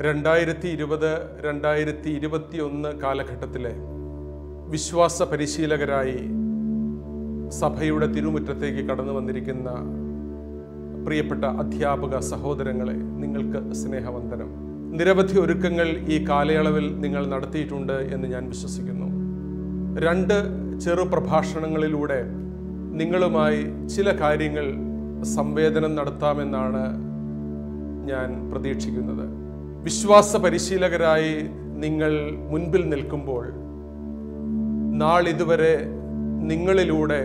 രണ്ടായിരത്തി ഇരുപത് രണ്ടായിരത്തി ഇരുപത്തി ഒന്ന് കാലഘട്ടത്തിലെ വിശ്വാസ പരിശീലകരായി സഭയുടെ തിരുമുറ്റത്തേക്ക് കടന്നു വന്നിരിക്കുന്ന പ്രിയപ്പെട്ട അധ്യാപക സഹോദരങ്ങളെ നിങ്ങൾക്ക് സ്നേഹവന്ദനം നിരവധി ഒരുക്കങ്ങൾ ഈ കാലയളവിൽ നിങ്ങൾ നടത്തിയിട്ടുണ്ട് എന്ന് ഞാൻ വിശ്വസിക്കുന്നു രണ്ട് ചെറു പ്രഭാഷണങ്ങളിലൂടെ നിങ്ങളുമായി ചില കാര്യങ്ങൾ സംവേദനം നടത്താമെന്നാണ് ഞാൻ പ്രതീക്ഷിക്കുന്നത് വിശ്വാസ പരിശീലകരായി നിങ്ങൾ മുൻപിൽ നിൽക്കുമ്പോൾ നാളിതുവരെ നിങ്ങളിലൂടെ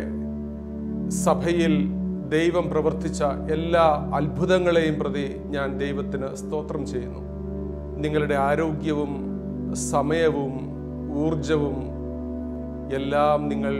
സഭയിൽ ദൈവം പ്രവർത്തിച്ച എല്ലാ അത്ഭുതങ്ങളെയും പ്രതി ഞാൻ ദൈവത്തിന് സ്തോത്രം ചെയ്യുന്നു നിങ്ങളുടെ ആരോഗ്യവും സമയവും ഊർജവും എല്ലാം നിങ്ങൾ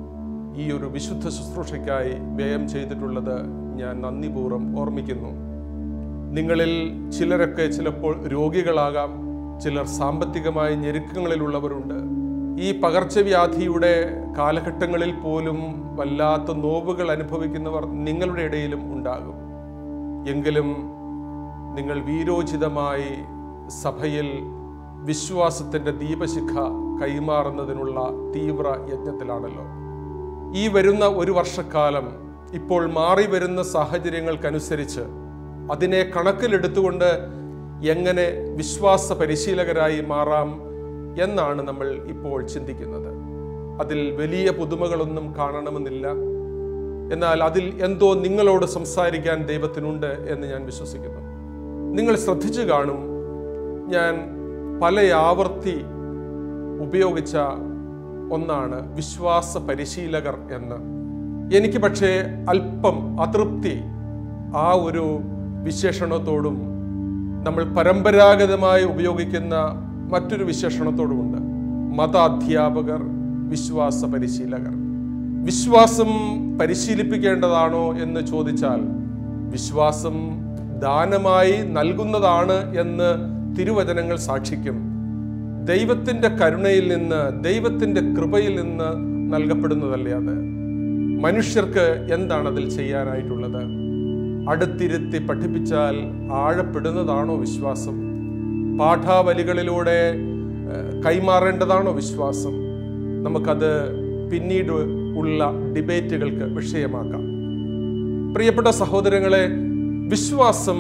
ഈ ഒരു വിശുദ്ധ ശുശ്രൂഷയ്ക്കായി വ്യയം ചെയ്തിട്ടുള്ളത് ഞാൻ നന്ദിപൂർവ്വം ഓർമ്മിക്കുന്നു നിങ്ങളിൽ ചിലരൊക്കെ ചിലപ്പോൾ രോഗികളാകാം ചിലർ സാമ്പത്തികമായ ഞെരുക്കങ്ങളിലുള്ളവരുണ്ട് ഈ പകർച്ചവ്യാധിയുടെ കാലഘട്ടങ്ങളിൽ പോലും വല്ലാത്ത നോവുകൾ അനുഭവിക്കുന്നവർ നിങ്ങളുടെ ഇടയിലും ഉണ്ടാകും എങ്കിലും നിങ്ങൾ വീരോചിതമായി സഭയിൽ വിശ്വാസത്തിൻ്റെ ദീപശിഖ കൈമാറുന്നതിനുള്ള തീവ്ര യജ്ഞത്തിലാണല്ലോ ഈ വരുന്ന ഒരു വർഷക്കാലം ഇപ്പോൾ മാറി വരുന്ന സാഹചര്യങ്ങൾക്കനുസരിച്ച് അതിനെ കണക്കിലെടുത്തുകൊണ്ട് എങ്ങനെ വിശ്വാസ പരിശീലകരായി മാറാം എന്നാണ് നമ്മൾ ഇപ്പോൾ ചിന്തിക്കുന്നത് അതിൽ വലിയ പുതുമകളൊന്നും കാണണമെന്നില്ല എന്നാൽ അതിൽ എന്തോ നിങ്ങളോട് സംസാരിക്കാൻ ദൈവത്തിനുണ്ട് എന്ന് ഞാൻ വിശ്വസിക്കുന്നു നിങ്ങൾ ശ്രദ്ധിച്ചു കാണും ഞാൻ പല ആവർത്തി ഉപയോഗിച്ച ഒന്നാണ് വിശ്വാസ പരിശീലകർ എന്ന് എനിക്ക് പക്ഷേ അല്പം അതൃപ്തി ആ ഒരു വിശേഷണത്തോടും നമ്മൾ പരമ്പരാഗതമായി ഉപയോഗിക്കുന്ന മറ്റൊരു വിശേഷണത്തോടുമുണ്ട് മത അധ്യാപകർ വിശ്വാസ പരിശീലകർ വിശ്വാസം പരിശീലിപ്പിക്കേണ്ടതാണോ എന്ന് ചോദിച്ചാൽ വിശ്വാസം ദാനമായി നൽകുന്നതാണ് എന്ന് തിരുവചനങ്ങൾ സാക്ഷിക്കും ദൈവത്തിന്റെ കരുണയിൽ നിന്ന് ദൈവത്തിന്റെ കൃപയിൽ നിന്ന് നൽകപ്പെടുന്നതല്ലേ അത് മനുഷ്യർക്ക് എന്താണ് അതിൽ ചെയ്യാനായിട്ടുള്ളത് അടുത്തിരുത്തി പഠിപ്പിച്ചാൽ ആഴപ്പെടുന്നതാണോ വിശ്വാസം പാഠാവലികളിലൂടെ ഏഹ്, കൈമാറേണ്ടതാണോ വിശ്വാസം നമുക്കത് പിന്നീട് ഉള്ള ഡിബേറ്റുകൾക്ക് വിഷയമാക്കാം പ്രിയപ്പെട്ട സഹോദരങ്ങളെ വിശ്വാസം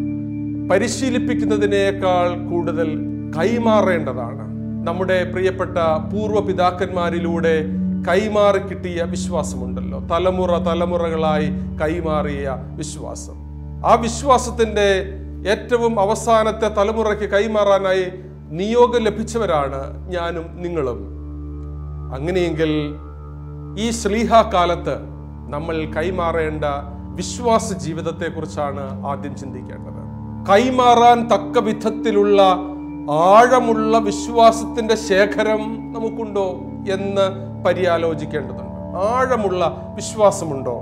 പരിശീലിപ്പിക്കുന്നതിനേക്കാൾ കൂടുതൽ കൈമാറേണ്ടതാണ് നമ്മുടെ പ്രിയപ്പെട്ട പൂർവ്വ പിതാക്കന്മാരിലൂടെ കൈമാറി കിട്ടിയ വിശ്വാസമുണ്ടല്ലോ തലമുറ തലമുറകളായി കൈമാറിയ വിശ്വാസം ആ വിശ്വാസത്തിന്റെ ഏറ്റവും അവസാനത്തെ തലമുറയ്ക്ക് കൈമാറാനായി നിയോഗം ലഭിച്ചവരാണ് ഞാനും നിങ്ങളും അങ്ങനെയെങ്കിൽ ഈ ശ്ലീഹ കാലത്ത് നമ്മൾ കൈമാറേണ്ട വിശ്വാസ ജീവിതത്തെക്കുറിച്ചാണ് ആദ്യം ചിന്തിക്കേണ്ടത് കൈമാറാൻ തക്ക വിധത്തിലുള്ള ആഴമുള്ള വിശ്വാസത്തിന്റെ ശേഖരം നമുക്കുണ്ടോ എന്ന് പര്യാലോചിക്കേണ്ടതുണ്ട് ആഴമുള്ള വിശ്വാസമുണ്ടോ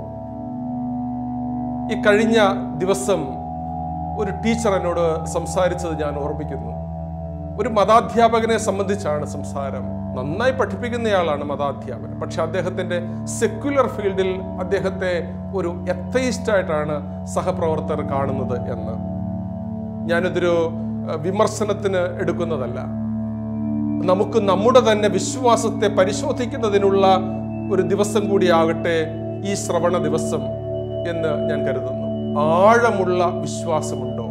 ഈ കഴിഞ്ഞ ദിവസം ഒരു ടീച്ചർ എന്നോട് സംസാരിച്ചത് ഞാൻ ഓർമ്മിക്കുന്നു ഒരു മതാധ്യാപകനെ സംബന്ധിച്ചാണ് സംസാരം നന്നായി പഠിപ്പിക്കുന്നയാളാണ് മതാധ്യാപകൻ പക്ഷെ അദ്ദേഹത്തിന്റെ സെക്യുലർ ഫീൽഡിൽ അദ്ദേഹത്തെ ഒരു എത്തയിസ്റ്റ് ആയിട്ടാണ് സഹപ്രവർത്തകർ കാണുന്നത് എന്ന് ഞാനിതൊരു അഹ്, വിമർശനത്തിന് എടുക്കുന്നതല്ല നമുക്ക് നമ്മുടെ തന്നെ വിശ്വാസത്തെ പരിശോധിക്കുന്നതിനുള്ള ഒരു ദിവസം കൂടിയാകട്ടെ ഈ ശ്രവണ ദിവസം എന്ന് ഞാൻ കരുതുന്നു ആഴമുള്ള വിശ്വാസമുണ്ടോ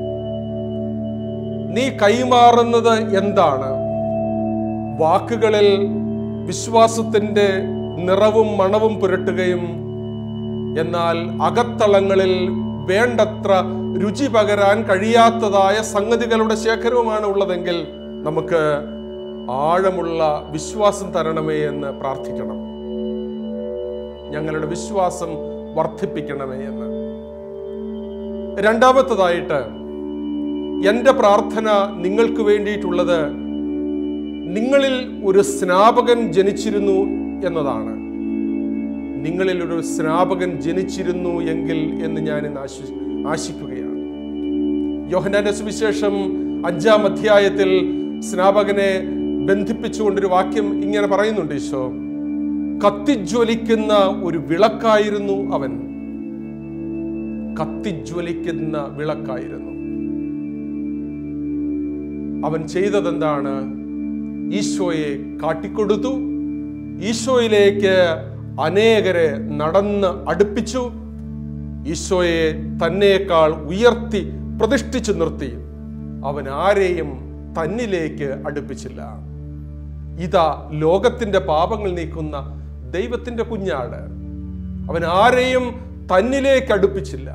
നീ കൈമാറുന്നത് എന്താണ് വാക്കുകളിൽ വിശ്വാസത്തിന്റെ നിറവും മണവും പുരട്ടുകയും എന്നാൽ അകത്തളങ്ങളിൽ വേണ്ടത്ര രുചി പകരാൻ കഴിയാത്തതായ സംഗതികളുടെ ശേഖരവുമാണ് ഉള്ളതെങ്കിൽ നമുക്ക് ആഴമുള്ള വിശ്വാസം തരണമേ എന്ന് പ്രാർത്ഥിക്കണം ഞങ്ങളുടെ വിശ്വാസം വർദ്ധിപ്പിക്കണമേ എന്ന് രണ്ടാമത്തതായിട്ട് എൻ്റെ പ്രാർത്ഥന നിങ്ങൾക്ക് വേണ്ടിയിട്ടുള്ളത് നിങ്ങളിൽ ഒരു സ്നാപകൻ ജനിച്ചിരുന്നു എന്നതാണ് നിങ്ങളിൽ ഒരു സ്നാപകൻ ജനിച്ചിരുന്നു എങ്കിൽ എന്ന് ഞാൻ ഇന്ന് ആശി ആശിക്കുകയാണ് യോഹനാന്റെ സുവിശേഷം അഞ്ചാം അധ്യായത്തിൽ സ്നാപകനെ ബന്ധിപ്പിച്ചുകൊണ്ടൊരു വാക്യം ഇങ്ങനെ പറയുന്നുണ്ട് ഈശോ കത്തിജ്വലിക്കുന്ന ഒരു വിളക്കായിരുന്നു അവൻ കത്തിജ്വലിക്കുന്ന വിളക്കായിരുന്നു അവൻ ചെയ്തതെന്താണ് ഈശോയെ കാട്ടിക്കൊടുത്തു ഈശോയിലേക്ക് അനേകരെ നടന്ന് അടുപ്പിച്ചു ഈശോയെ തന്നേക്കാൾ ഉയർത്തി പ്രതിഷ്ഠിച്ചു നിർത്തി അവൻ ആരെയും തന്നിലേക്ക് അടുപ്പിച്ചില്ല ഇതാ ലോകത്തിന്റെ പാപങ്ങൾ നീക്കുന്ന ദൈവത്തിന്റെ കുഞ്ഞാട് അവൻ ആരെയും തന്നിലേക്ക് അടുപ്പിച്ചില്ല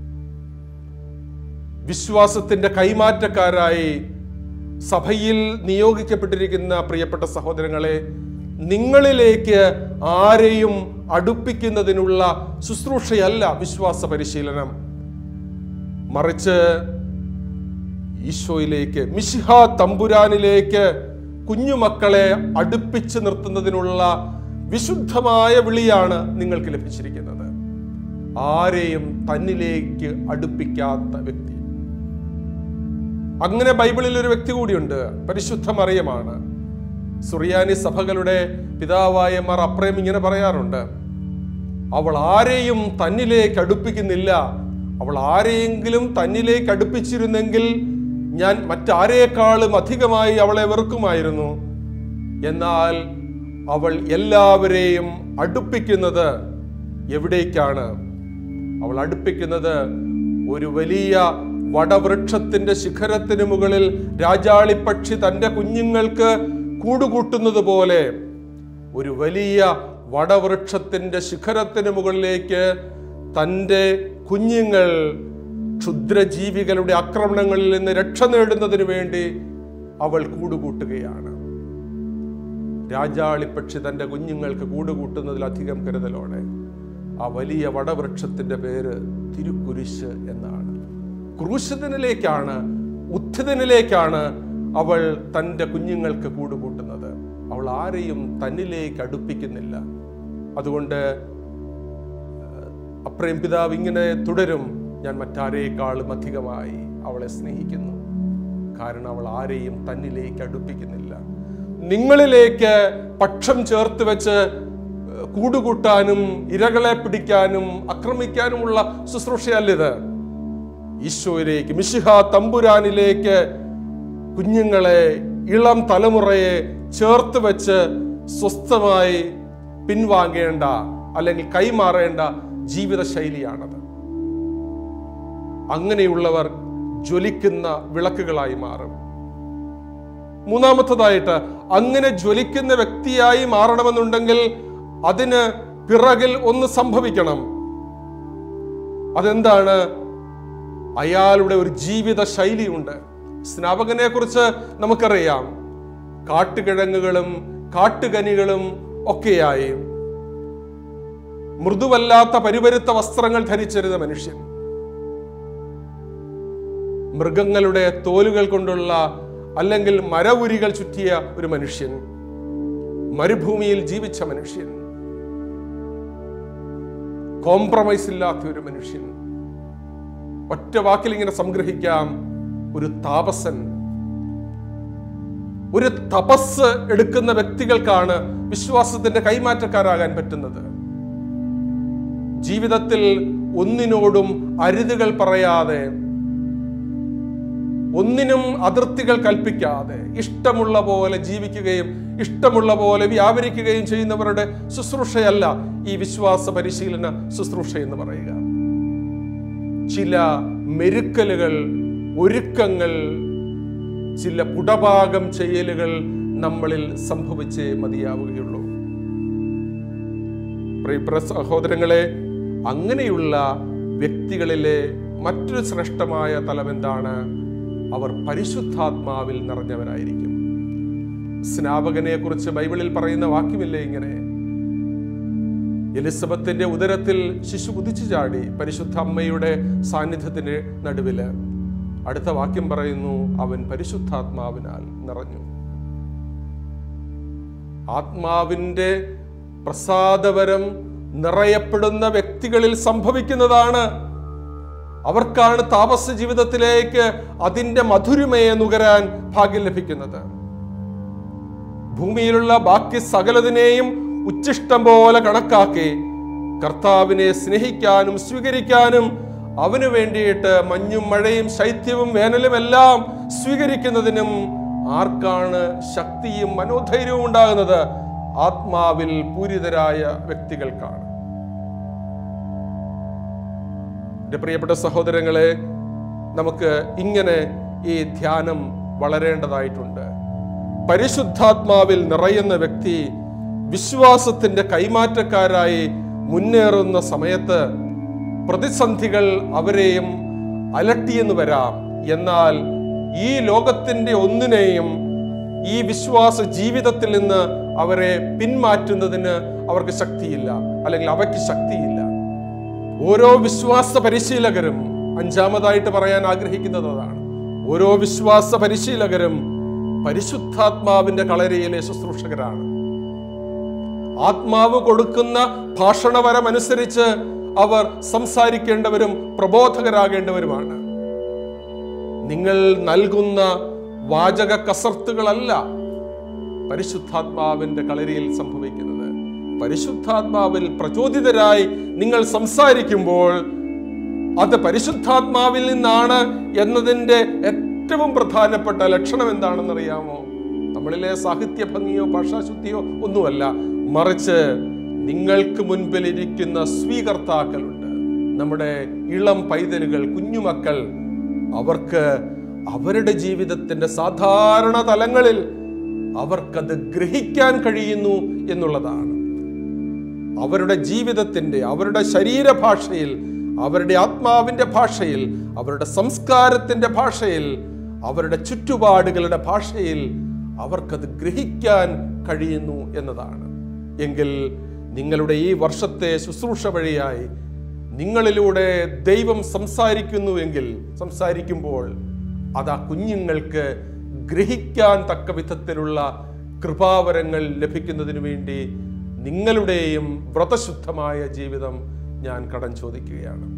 വിശ്വാസത്തിന്റെ കൈമാറ്റക്കാരായി സഭയിൽ നിയോഗിക്കപ്പെട്ടിരിക്കുന്ന പ്രിയപ്പെട്ട സഹോദരങ്ങളെ നിങ്ങളിലേക്ക് ആരെയും അടുപ്പിക്കുന്നതിനുള്ള ശുശ്രൂഷയല്ല വിശ്വാസ പരിശീലനം മറിച്ച് ഈശോയിലേക്ക് മിശിഹ തമ്പുരാനിലേക്ക് കുഞ്ഞുമക്കളെ അടുപ്പിച്ച് നിർത്തുന്നതിനുള്ള വിശുദ്ധമായ വിളിയാണ് നിങ്ങൾക്ക് ലഭിച്ചിരിക്കുന്നത് ആരെയും തന്നിലേക്ക് അടുപ്പിക്കാത്ത വ്യക്തി അങ്ങനെ ബൈബിളിൽ ഒരു വ്യക്തി കൂടിയുണ്ട് പരിശുദ്ധ മറിയമാണ് സുറിയാനി സഭകളുടെ പിതാവായ മാർ അപ്രേം ഇങ്ങനെ പറയാറുണ്ട് അവൾ ആരെയും തന്നിലേക്ക് അടുപ്പിക്കുന്നില്ല അവൾ ആരെയെങ്കിലും തന്നിലേക്ക് അടുപ്പിച്ചിരുന്നെങ്കിൽ ഞാൻ മറ്റാരേക്കാളും അധികമായി അവളെ വെറുക്കുമായിരുന്നു എന്നാൽ അവൾ എല്ലാവരെയും അടുപ്പിക്കുന്നത് എവിടേക്കാണ് അവൾ അടുപ്പിക്കുന്നത് ഒരു വലിയ വടവൃക്ഷത്തിന്റെ ശിഖരത്തിന് മുകളിൽ രാജാളിപ്പക്ഷി തന്റെ കുഞ്ഞുങ്ങൾക്ക് കൂടുകൂട്ടുന്നത് പോലെ ഒരു വലിയ വടവൃക്ഷത്തിന്റെ ശിഖരത്തിന് മുകളിലേക്ക് തൻ്റെ കുഞ്ഞുങ്ങൾ ക്ഷുദ്രജീവികളുടെ ആക്രമണങ്ങളിൽ നിന്ന് രക്ഷ നേടുന്നതിന് വേണ്ടി അവൾ കൂടുകൂട്ടുകയാണ് രാജാളിപ്പക്ഷി തൻ്റെ കുഞ്ഞുങ്ങൾക്ക് കൂടുകൂട്ടുന്നതിലധികം കരുതലോടെ ആ വലിയ വടവൃക്ഷത്തിന്റെ പേര് തിരുക്കുരിശ് എന്നാണ് ക്രൂശിതനിലേക്കാണ് ഉത്ഥിതനിലേക്കാണ് അവൾ തൻ്റെ കുഞ്ഞുങ്ങൾക്ക് കൂടുകൂട്ടുന്നത് അവൾ ആരെയും തന്നിലേക്ക് അടുപ്പിക്കുന്നില്ല അതുകൊണ്ട് അപ്രേം പിതാവ് ഇങ്ങനെ തുടരും ഞാൻ മറ്റാരേക്കാളും അധികമായി അവളെ സ്നേഹിക്കുന്നു കാരണം അവൾ ആരെയും തന്നിലേക്ക് അടുപ്പിക്കുന്നില്ല നിങ്ങളിലേക്ക് പക്ഷം ചേർത്ത് വെച്ച് കൂടുകൂട്ടാനും ഇരകളെ പിടിക്കാനും ആക്രമിക്കാനുമുള്ള ശുശ്രൂഷയല്ലിത് ഈശോയിലേക്ക് മിശിഹ തമ്പുരാനിലേക്ക് കുഞ്ഞുങ്ങളെ ഇളം തലമുറയെ ചേർത്ത് വെച്ച് സ്വസ്ഥമായി പിൻവാങ്ങേണ്ട അല്ലെങ്കിൽ കൈമാറേണ്ട ജീവിത ശൈലിയാണത് അങ്ങനെയുള്ളവർ ജ്വലിക്കുന്ന വിളക്കുകളായി മാറും മൂന്നാമത്തതായിട്ട് അങ്ങനെ ജ്വലിക്കുന്ന വ്യക്തിയായി മാറണമെന്നുണ്ടെങ്കിൽ അതിന് പിറകിൽ ഒന്ന് സംഭവിക്കണം അതെന്താണ് അയാളുടെ ഒരു ജീവിത ശൈലിയുണ്ട് സ്നാപകനെ കുറിച്ച് നമുക്കറിയാം കാട്ടുകിഴങ്ങുകളും കാട്ടുകനികളും ഒക്കെയായി മൃദുവല്ലാത്ത പരിപരുത്ത വസ്ത്രങ്ങൾ ധരിച്ചിരുന്ന മനുഷ്യൻ മൃഗങ്ങളുടെ തോലുകൾ കൊണ്ടുള്ള അല്ലെങ്കിൽ മരവുരികൾ ചുറ്റിയ ഒരു മനുഷ്യൻ മരുഭൂമിയിൽ ജീവിച്ച മനുഷ്യൻ കോംപ്രമൈസ് ഇല്ലാത്ത ഒരു മനുഷ്യൻ ഒറ്റ വാക്കിൽ ഇങ്ങനെ സംഗ്രഹിക്കാം ഒരു താപസൻ ഒരു തപസ് എടുക്കുന്ന വ്യക്തികൾക്കാണ് വിശ്വാസത്തിന്റെ കൈമാറ്റക്കാരാകാൻ പറ്റുന്നത് ജീവിതത്തിൽ ഒന്നിനോടും അരുതുകൾ പറയാതെ ഒന്നിനും അതിർത്തികൾ കൽപ്പിക്കാതെ ഇഷ്ടമുള്ള പോലെ ജീവിക്കുകയും ഇഷ്ടമുള്ള പോലെ വ്യാപരിക്കുകയും ചെയ്യുന്നവരുടെ ശുശ്രൂഷയല്ല ഈ വിശ്വാസ പരിശീലന ശുശ്രൂഷ എന്ന് പറയുക ചില മെരുക്കലുകൾ ഒരുക്കങ്ങൾ ചില പുടഭാഗം ചെയ്യലുകൾ നമ്മളിൽ സംഭവിച്ചേ മതിയാവുകയുള്ളൂ പ്രിയപ്പെട്ട സഹോദരങ്ങളെ അങ്ങനെയുള്ള വ്യക്തികളിലെ മറ്റൊരു ശ്രേഷ്ഠമായ തലം എന്താണ് അവർ പരിശുദ്ധാത്മാവിൽ നിറഞ്ഞവരായിരിക്കും സ്നാപകനെ കുറിച്ച് ബൈബിളിൽ പറയുന്ന വാക്യമില്ലേ ഇങ്ങനെ എലിസബത്തിന്റെ ഉദരത്തിൽ ശിശു കുതിച്ചു ചാടി പരിശുദ്ധ അമ്മയുടെ സാന്നിധ്യത്തിന്റെ നടുവില് അടുത്ത വാക്യം പറയുന്നു അവൻ പരിശുദ്ധാത്മാവിനാൽ നിറഞ്ഞു ആത്മാവിന്റെ പ്രസാദവരം നിറയപ്പെടുന്ന വ്യക്തികളിൽ സംഭവിക്കുന്നതാണ് അവർക്കാണ് താപസ ജീവിതത്തിലേക്ക് അതിന്റെ മധുരിമയെ നുകരാൻ ഭാഗ്യം ലഭിക്കുന്നത് ഭൂമിയിലുള്ള ബാക്കി സകലതിനെയും ഉച്ചിഷ്ടം പോലെ കണക്കാക്കി കർത്താവിനെ സ്നേഹിക്കാനും സ്വീകരിക്കാനും അവന് വേണ്ടിയിട്ട് മഞ്ഞും മഴയും ശൈത്യവും വേനലും എല്ലാം സ്വീകരിക്കുന്നതിനും ആർക്കാണ് ശക്തിയും മനോധൈര്യവും ഉണ്ടാകുന്നത് ആത്മാവിൽ പൂരിതരായ വ്യക്തികൾക്കാണ് എൻ്റെ പ്രിയപ്പെട്ട സഹോദരങ്ങളെ നമുക്ക് ഇങ്ങനെ ഈ ധ്യാനം വളരേണ്ടതായിട്ടുണ്ട് പരിശുദ്ധാത്മാവിൽ നിറയുന്ന വ്യക്തി വിശ്വാസത്തിന്റെ കൈമാറ്റക്കാരായി മുന്നേറുന്ന സമയത്ത് പ്രതിസന്ധികൾ അവരെയും അലട്ടിയെന്ന് വരാം എന്നാൽ ഈ ലോകത്തിന്റെ ഒന്നിനെയും ഈ വിശ്വാസ ജീവിതത്തിൽ നിന്ന് അവരെ പിന്മാറ്റുന്നതിന് അവർക്ക് ശക്തിയില്ല അല്ലെങ്കിൽ അവയ്ക്ക് ശക്തിയില്ല ഓരോ വിശ്വാസ പരിശീലകരും അഞ്ചാമതായിട്ട് പറയാൻ ആഗ്രഹിക്കുന്നത് അതാണ് ഓരോ വിശ്വാസ പരിശീലകരും പരിശുദ്ധാത്മാവിന്റെ കളരിയിലെ ശുശ്രൂഷകരാണ് ആത്മാവ് കൊടുക്കുന്ന ഭാഷണവരമനുസരിച്ച് അവർ സംസാരിക്കേണ്ടവരും പ്രബോധകരാകേണ്ടവരുമാണ് നിങ്ങൾ നൽകുന്ന വാചക കസർത്തുകളല്ല പരിശുദ്ധാത്മാവിന്റെ കളരിയിൽ സംഭവിക്കുന്നത് പരിശുദ്ധാത്മാവിൽ പ്രചോദിതരായി നിങ്ങൾ സംസാരിക്കുമ്പോൾ അത് പരിശുദ്ധാത്മാവിൽ നിന്നാണ് എന്നതിൻ്റെ ഏറ്റവും പ്രധാനപ്പെട്ട ലക്ഷണം എന്താണെന്നറിയാമോ നമ്മളിലെ സാഹിത്യ ഭംഗിയോ ഭാഷാശുദ്ധിയോ ഒന്നുമല്ല മറിച്ച് നിങ്ങൾക്ക് മുൻപിൽ ഇരിക്കുന്ന സ്വീകർത്താക്കളുണ്ട് നമ്മുടെ ഇളം പൈതലുകൾ കുഞ്ഞുമക്കൾ അവർക്ക് അവരുടെ ജീവിതത്തിന്റെ സാധാരണ തലങ്ങളിൽ അവർക്കത് ഗ്രഹിക്കാൻ കഴിയുന്നു എന്നുള്ളതാണ് അവരുടെ ജീവിതത്തിന്റെ അവരുടെ ശരീരഭാഷയിൽ അവരുടെ ആത്മാവിന്റെ ഭാഷയിൽ അവരുടെ സംസ്കാരത്തിന്റെ ഭാഷയിൽ അവരുടെ ചുറ്റുപാടുകളുടെ ഭാഷയിൽ അവർക്കത് ഗ്രഹിക്കാൻ കഴിയുന്നു എന്നതാണ് എങ്കിൽ നിങ്ങളുടെ ഈ വർഷത്തെ ശുശ്രൂഷ വഴിയായി നിങ്ങളിലൂടെ ദൈവം സംസാരിക്കുന്നുവെങ്കിൽ സംസാരിക്കുമ്പോൾ അത് ആ കുഞ്ഞുങ്ങൾക്ക് ഗ്രഹിക്കാൻ തക്ക വിധത്തിലുള്ള കൃപാവരങ്ങൾ ലഭിക്കുന്നതിന് വേണ്ടി നിങ്ങളുടെയും വ്രതശുദ്ധമായ ജീവിതം ഞാൻ കടം ചോദിക്കുകയാണ്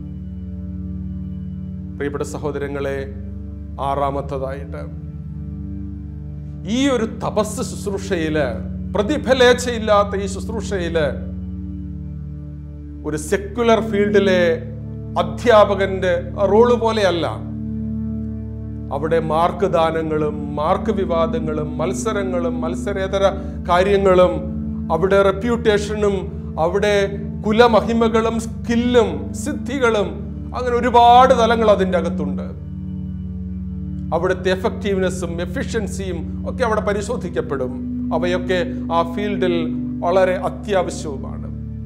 പ്രിയപ്പെട്ട സഹോദരങ്ങളെ ആറാമത്തതായിട്ട് ഈ ഒരു തപസ് ശുശ്രൂഷയില് പ്രതിഫലേച്ഛയില്ലാത്ത ഈ ശുശ്രൂഷയില് ഒരു സെക്യുലർ ഫീൽഡിലെ അധ്യാപകന്റെ റോള് പോലെയല്ല അവിടെ മാർക്ക് ദാനങ്ങളും മാർക്ക് വിവാദങ്ങളും മത്സരങ്ങളും മത്സരേതര കാര്യങ്ങളും അവിടെ റെപ്യൂട്ടേഷനും അവിടെ കുലമഹിമകളും സ്കില്ലും സിദ്ധികളും അങ്ങനെ ഒരുപാട് തലങ്ങൾ അതിൻ്റെ അകത്തുണ്ട് അവിടുത്തെ എഫക്റ്റീവ്നെസ്സും എഫിഷ്യൻസിയും ഒക്കെ അവിടെ പരിശോധിക്കപ്പെടും അവയൊക്കെ ആ ഫീൽഡിൽ വളരെ അത്യാവശ്യവുമാണ്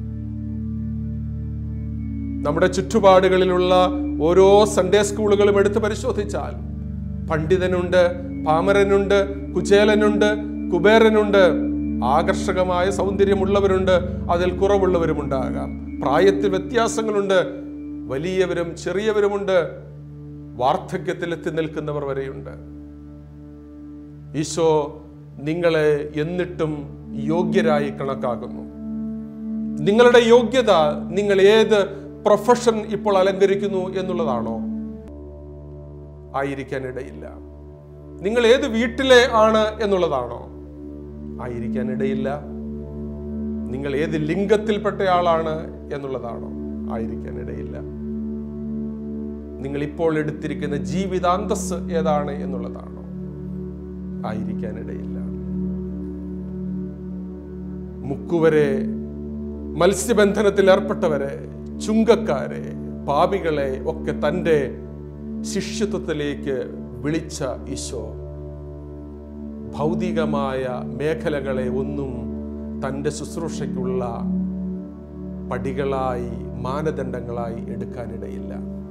നമ്മുടെ ചുറ്റുപാടുകളിലുള്ള ഓരോ സൺഡേ സ്കൂളുകളും എടുത്ത് പരിശോധിച്ചാൽ പണ്ഡിതനുണ്ട് പാമരനുണ്ട് കുചേലനുണ്ട് കുബേരനുണ്ട് ആകർഷകമായ സൗന്ദര്യമുള്ളവരുണ്ട് അതിൽ കുറവുള്ളവരുമുണ്ടാകാം പ്രായത്തിൽ വ്യത്യാസങ്ങളുണ്ട് വലിയവരും ചെറിയവരുമുണ്ട് വാർദ്ധക്യത്തിൽ എത്തി നിൽക്കുന്നവർ വരെയുണ്ട് ഈശോ നിങ്ങളെ എന്നിട്ടും യോഗ്യരായി കണക്കാക്കുന്നു നിങ്ങളുടെ യോഗ്യത നിങ്ങൾ ഏത് പ്രൊഫഷൻ ഇപ്പോൾ അലങ്കരിക്കുന്നു എന്നുള്ളതാണോ ആയിരിക്കാനിടയില്ല നിങ്ങൾ ഏത് വീട്ടിലെ ആണ് എന്നുള്ളതാണോ ആയിരിക്കാനിടയില്ല നിങ്ങൾ ഏത് ലിംഗത്തിൽപ്പെട്ട ആളാണ് എന്നുള്ളതാണോ ആയിരിക്കാനിടയില്ല നിങ്ങൾ ഇപ്പോൾ എടുത്തിരിക്കുന്ന ജീവിതാന്തസ് ഏതാണ് എന്നുള്ളതാണോ ആയിരിക്കാനിടയില്ല മുക്കുവരെ മത്സ്യബന്ധനത്തിൽ ഏർപ്പെട്ടവരെ ചുങ്കക്കാരെ പാപികളെ ഒക്കെ തൻ്റെ ശിഷ്യത്വത്തിലേക്ക് വിളിച്ച ഈശോ ഭൗതികമായ മേഖലകളെ ഒന്നും തൻ്റെ ശുശ്രൂഷയ്ക്കുള്ള പടികളായി മാനദണ്ഡങ്ങളായി എടുക്കാനിടയില്ല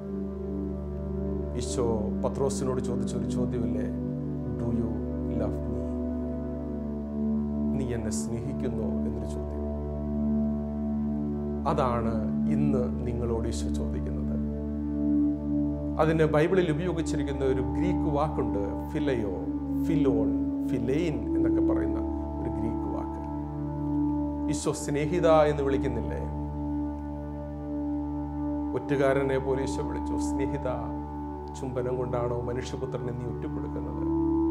ഈശോ പത്രോസിനോട് ചോദിച്ച ഒരു ചോദ്യമില്ലേ ഡു യു ലവ് മീ നീ എന്നെ സ്നേഹിക്കുന്നോ എന്നൊരു ചോദ്യം അതാണ് ഇന്ന് നിങ്ങളോട് ഈശോ ചോദിക്കുന്നത് അതിന് ബൈബിളിൽ ഉപയോഗിച്ചിരിക്കുന്ന ഒരു ഗ്രീക്ക് വാക്കുണ്ട് ഫിലയോ ഫിലോൺ ഫിലെയിൻ എന്നൊക്കെ പറയുന്ന ഒരു ഗ്രീക്ക് വാക്ക് ഈശോ സ്നേഹിത എന്ന് വിളിക്കുന്നില്ലേ ഒറ്റുകാരനെ പോലെ ഈശോ വിളിച്ചു സ്നേഹിത ചുംബനം കൊണ്ടാണോ മനുഷ്യപുത്രനെ നീ ഒറ്റപ്പെടുക്കുന്നത്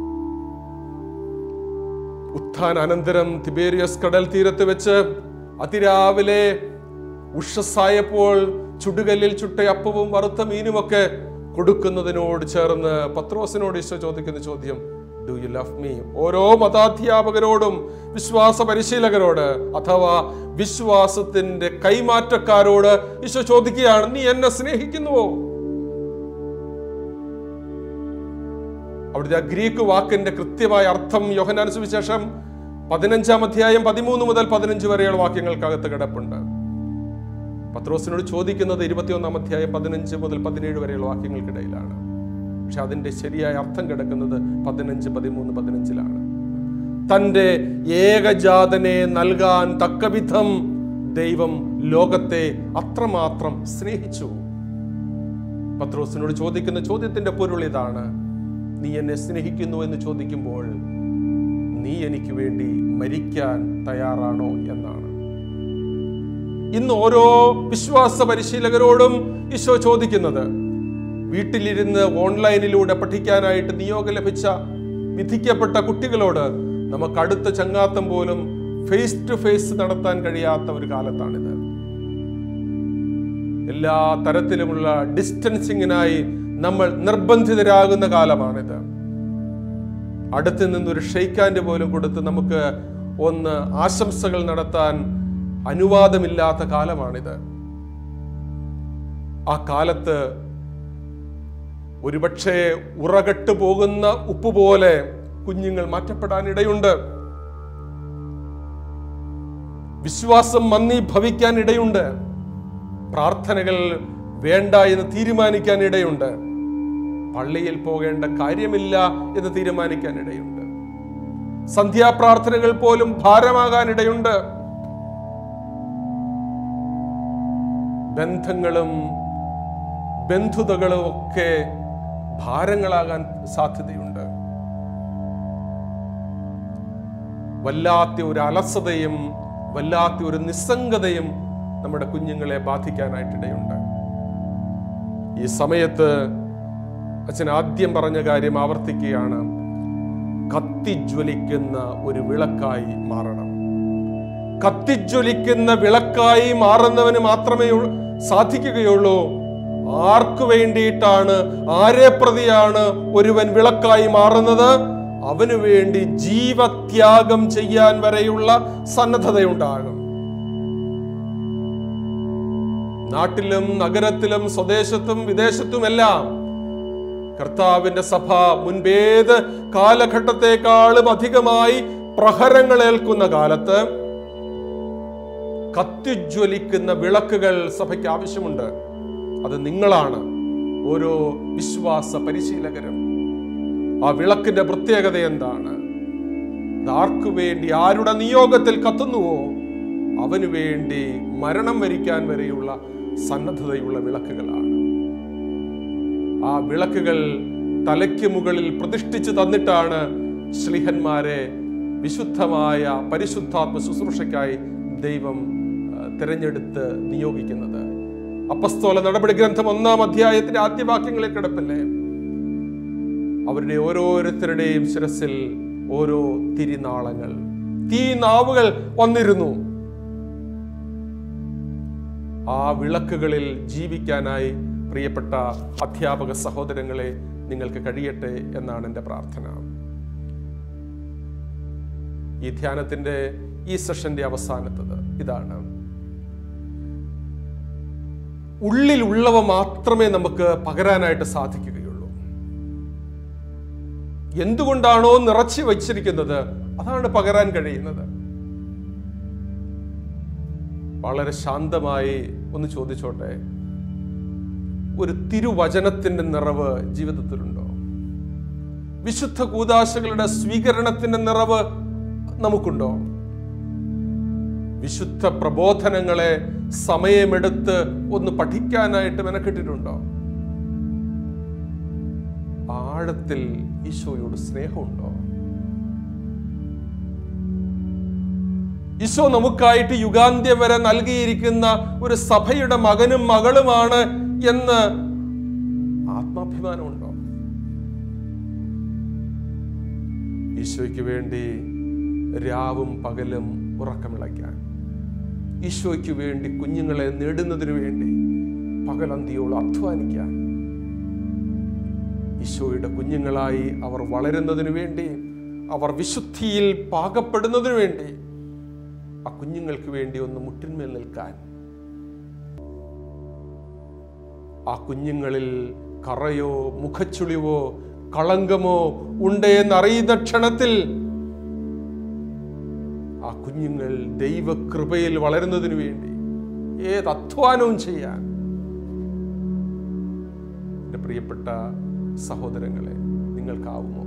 ഉത്ഥാന അനന്തരം തിബേരിയസ് കടൽ തീരത്ത് വെച്ച് അതിരാവിലെ ഉഷസ്സായപ്പോൾ ചുടുകല്ലിൽ ചുട്ട അപ്പവും വറുത്ത മീനുമൊക്കെ കൊടുക്കുന്നതിനോട് ചേർന്ന് പത്രോസിനോട് ഈശോ ചോദിക്കുന്ന ചോദ്യം ഡു യു ലവ് മീ ഓരോ മതാധ്യാപകരോടും വിശ്വാസ പരിശീലകരോട് അഥവാ വിശ്വാസത്തിന്റെ കൈമാറ്റക്കാരോട് ഈശോ ചോദിക്കുകയാണ് നീ എന്നെ സ്നേഹിക്കുന്നുവോ അവിടുത്തെ ആ ഗ്രീക്ക് വാക്കിന്റെ കൃത്യമായ അർത്ഥം യോഹനാൻ സുവിശേഷം പതിനഞ്ചാം അധ്യായം പതിമൂന്ന് മുതൽ പതിനഞ്ച് വരെയുള്ള വാക്യങ്ങൾക്കകത്ത് കിടപ്പുണ്ട് പത്രോസിനോട് ചോദിക്കുന്നത് ഇരുപത്തിയൊന്നാം അധ്യായം പതിനഞ്ച് മുതൽ പതിനേഴ് വരെയുള്ള വാക്യങ്ങൾക്കിടയിലാണ് പക്ഷെ അതിന്റെ ശരിയായ അർത്ഥം കിടക്കുന്നത് പതിനഞ്ച് പതിമൂന്ന് പതിനഞ്ചിലാണ് തന്റെ ഏകജാതനെ നൽകാൻ തക്കവിധം ദൈവം ലോകത്തെ അത്രമാത്രം സ്നേഹിച്ചു പത്രോസിനോട് ചോദിക്കുന്ന ചോദ്യത്തിന്റെ പൊരുൾ ഇതാണ് നീ എന്നെ സ്നേഹിക്കുന്നു എന്ന് ചോദിക്കുമ്പോൾ നീ എനിക്ക് വേണ്ടി മരിക്കാൻ തയ്യാറാണോ എന്നാണ് ഇന്ന് ഓരോ വിശ്വാസ പരിശീലകരോടും ഈശോ ചോദിക്കുന്നത് വീട്ടിലിരുന്ന് ഓൺലൈനിലൂടെ പഠിക്കാനായിട്ട് നിയോഗം ലഭിച്ച വിധിക്കപ്പെട്ട കുട്ടികളോട് നമുക്ക് അടുത്ത ചങ്ങാത്തം പോലും ഫേസ് ടു ഫേസ് നടത്താൻ കഴിയാത്ത ഒരു കാലത്താണിത് എല്ലാ തരത്തിലുമുള്ള ഡിസ്റ്റൻസിങ്ങിനായി നമ്മൾ നിർബന്ധിതരാകുന്ന കാലമാണിത് അടുത്ത് നിന്നൊരു ഷെയ്ക്കാൻഡ് പോലും കൊടുത്ത് നമുക്ക് ഒന്ന് ആശംസകൾ നടത്താൻ അനുവാദമില്ലാത്ത കാലമാണിത് ആ കാലത്ത് ഒരുപക്ഷെ ഉറകെട്ടു പോകുന്ന ഉപ്പ് പോലെ കുഞ്ഞുങ്ങൾ മാറ്റപ്പെടാൻ ഇടയുണ്ട് വിശ്വാസം മന്ദി ഭവിക്കാൻ ഇടയുണ്ട് പ്രാർത്ഥനകൾ വേണ്ട എന്ന് തീരുമാനിക്കാൻ ഇടയുണ്ട് പള്ളിയിൽ പോകേണ്ട കാര്യമില്ല എന്ന് തീരുമാനിക്കാൻ ഇടയുണ്ട് സന്ധ്യാപ്രാർത്ഥനകൾ പോലും ഭാരമാകാൻ ഇടയുണ്ട് ബന്ധങ്ങളും ബന്ധുതകളും ഒക്കെ ഭാരങ്ങളാകാൻ സാധ്യതയുണ്ട് വല്ലാത്ത ഒരു അലസതയും വല്ലാത്ത ഒരു നിസ്സംഗതയും നമ്മുടെ കുഞ്ഞുങ്ങളെ ബാധിക്കാനായിട്ടിടയുണ്ട് ഈ സമയത്ത് അച്ഛൻ ആദ്യം പറഞ്ഞ കാര്യം ആവർത്തിക്കുകയാണ് കത്തിജ്വലിക്കുന്ന ഒരു വിളക്കായി മാറണം കത്തിജ്വലിക്കുന്ന വിളക്കായി മാറുന്നവന് മാത്രമേ ഉ- സാധിക്കുകയുള്ളൂ ആർക്കു വേണ്ടിയിട്ടാണ് ആരെ പ്രതിയാണ് ഒരുവൻ വിളക്കായി മാറുന്നത് അവനു വേണ്ടി ജീവത്യാഗം ചെയ്യാൻ വരെയുള്ള സന്നദ്ധതയുണ്ടാകും നാട്ടിലും നഗരത്തിലും സ്വദേശത്തും വിദേശത്തുമെല്ലാം കർത്താവിന്റെ സഭ മുൻപേത് കാലഘട്ടത്തെക്കാളും അധികമായി പ്രഹരങ്ങൾ ഏൽക്കുന്ന കാലത്ത് കത്തിജ്വലിക്കുന്ന വിളക്കുകൾ സഭയ്ക്ക് ആവശ്യമുണ്ട് അത് നിങ്ങളാണ് ഓരോ വിശ്വാസ പരിശീലകരും ആ വിളക്കിന്റെ പ്രത്യേകത എന്താണ് അത് ആർക്കു വേണ്ടി ആരുടെ നിയോഗത്തിൽ കത്തുന്നുവോ അവന് വേണ്ടി മരണം വരിക്കാൻ വരെയുള്ള സന്നദ്ധതയുള്ള വിളക്കുകളാണ് ആ വിളക്കുകൾ തലയ്ക്ക് മുകളിൽ പ്രതിഷ്ഠിച്ചു തന്നിട്ടാണ് ശ്ലീഹന്മാരെ വിശുദ്ധമായ പരിശുദ്ധാത്മ ശുശ്രൂഷയ്ക്കായി ദൈവം ആ, തിരഞ്ഞെടുത്ത് നിയോഗിക്കുന്നത് അപ്പസ്തോല നടപടി ഗ്രന്ഥം ഒന്നാം അധ്യായത്തിന്റെ ആദ്യ വാക്യങ്ങളിൽ കിടപ്പില്ലേ അവരുടെ ഓരോരുത്തരുടെയും ശിരസിൽ ഓരോ തിരിനാളങ്ങൾ തീ നാവുകൾ വന്നിരുന്നു ആ വിളക്കുകളിൽ ജീവിക്കാനായി പ്രിയപ്പെട്ട അധ്യാപക സഹോദരങ്ങളെ നിങ്ങൾക്ക് കഴിയട്ടെ എന്നാണ് എൻ്റെ പ്രാർത്ഥന ഈ ധ്യാനത്തിന്റെ ഈ സെഷന്റെ അവസാനത്തത് ഇതാണ് ഉള്ളിലുള്ളവ മാത്രമേ നമുക്ക് പകരാനായിട്ട് സാധിക്കുകയുള്ളൂ എന്തുകൊണ്ടാണോ നിറച്ചു വച്ചിരിക്കുന്നത് അതാണ് പകരാൻ കഴിയുന്നത് വളരെ ശാന്തമായി ഒന്ന് ചോദിച്ചോട്ടെ ഒരു തിരുവചനത്തിന്റെ നിറവ് ജീവിതത്തിലുണ്ടോ വിശുദ്ധ കൂതാശകളുടെ സ്വീകരണത്തിന്റെ നിറവ് നമുക്കുണ്ടോ വിശുദ്ധ പ്രബോധനങ്ങളെ സമയമെടുത്ത് ഒന്ന് പഠിക്കാനായിട്ട് മെനക്കെട്ടിട്ടുണ്ടോ ആഴത്തിൽ ഈശോയോട് സ്നേഹമുണ്ടോ ഈശോ നമുക്കായിട്ട് യുഗാന്ത്യം വരെ നൽകിയിരിക്കുന്ന ഒരു സഭയുടെ മകനും മകളുമാണ് എന്ന് ആത്മാഭിമാനമുണ്ടോ ഈശോയ്ക്ക് വേണ്ടി രാവും പകലും ഉറക്കമിളയ്ക്കാൻ ഈശോയ്ക്ക് വേണ്ടി കുഞ്ഞുങ്ങളെ നേടുന്നതിനു വേണ്ടി പകലന്തിയോളം അധ്വാനിക്കാൻ ഈശോയുടെ കുഞ്ഞുങ്ങളായി അവർ വളരുന്നതിന് വേണ്ടി അവർ വിശുദ്ധിയിൽ പാകപ്പെടുന്നതിന് വേണ്ടി ആ കുഞ്ഞുങ്ങൾക്ക് വേണ്ടി ഒന്ന് മുട്ടിന്മേൽ നിൽക്കാൻ ആ കുഞ്ഞുങ്ങളിൽ കറയോ മുഖച്ചുളിവോ കളങ്കമോ ഉണ്ട് എന്നറിയുന്ന ക്ഷണത്തിൽ ആ കുഞ്ഞുങ്ങൾ ദൈവകൃപയിൽ വളരുന്നതിന് വേണ്ടി ഏത് അധ്വാനവും ചെയ്യാൻ എൻ്റെ പ്രിയപ്പെട്ട സഹോദരങ്ങളെ നിങ്ങൾക്കാവുമോ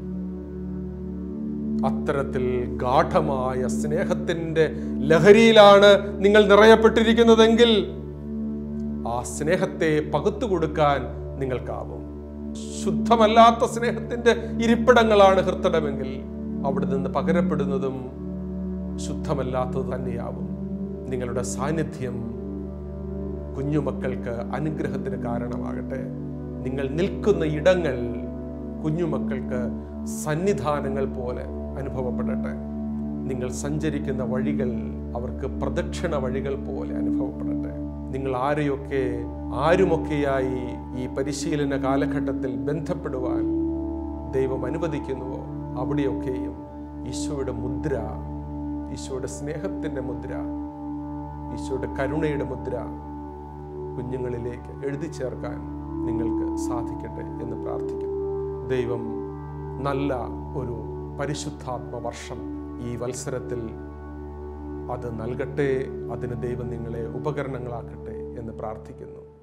അത്തരത്തിൽ ഗാഠമായ സ്നേഹത്തിൻ്റെ ലഹരിയിലാണ് നിങ്ങൾ നിറയപ്പെട്ടിരിക്കുന്നതെങ്കിൽ ആ സ്നേഹത്തെ പകുത്തു കൊടുക്കാൻ നിങ്ങൾക്കാവും ശുദ്ധമല്ലാത്ത സ്നേഹത്തിന്റെ ഇരിപ്പിടങ്ങളാണ് ഹൃത്തടമെങ്കിൽ അവിടെ നിന്ന് പകരപ്പെടുന്നതും ശുദ്ധമല്ലാത്തത് തന്നെയാവും നിങ്ങളുടെ സാന്നിധ്യം കുഞ്ഞുമക്കൾക്ക് അനുഗ്രഹത്തിന് കാരണമാകട്ടെ നിങ്ങൾ നിൽക്കുന്ന ഇടങ്ങൾ കുഞ്ഞുമക്കൾക്ക് സന്നിധാനങ്ങൾ പോലെ അനുഭവപ്പെടട്ടെ നിങ്ങൾ സഞ്ചരിക്കുന്ന വഴികൾ അവർക്ക് പ്രദക്ഷിണ വഴികൾ പോലെ അനുഭവപ്പെടട്ടെ നിങ്ങൾ ആരെയൊക്കെ ആരുമൊക്കെയായി ഈ പരിശീലന കാലഘട്ടത്തിൽ ബന്ധപ്പെടുവാൻ ദൈവം അനുവദിക്കുന്നുവോ അവിടെയൊക്കെയും ഈശോയുടെ മുദ്ര ഈശോയുടെ സ്നേഹത്തിൻ്റെ മുദ്ര ഈശോയുടെ കരുണയുടെ മുദ്ര കുഞ്ഞുങ്ങളിലേക്ക് എഴുതി ചേർക്കാൻ നിങ്ങൾക്ക് സാധിക്കട്ടെ എന്ന് പ്രാർത്ഥിക്കുന്നു ദൈവം നല്ല ഒരു പരിശുദ്ധാത്മ വർഷം ഈ വത്സരത്തിൽ അത് നൽകട്ടെ അതിന് ദൈവം നിങ്ങളെ ഉപകരണങ്ങളാക്കട്ടെ എന്ന് പ്രാർത്ഥിക്കുന്നു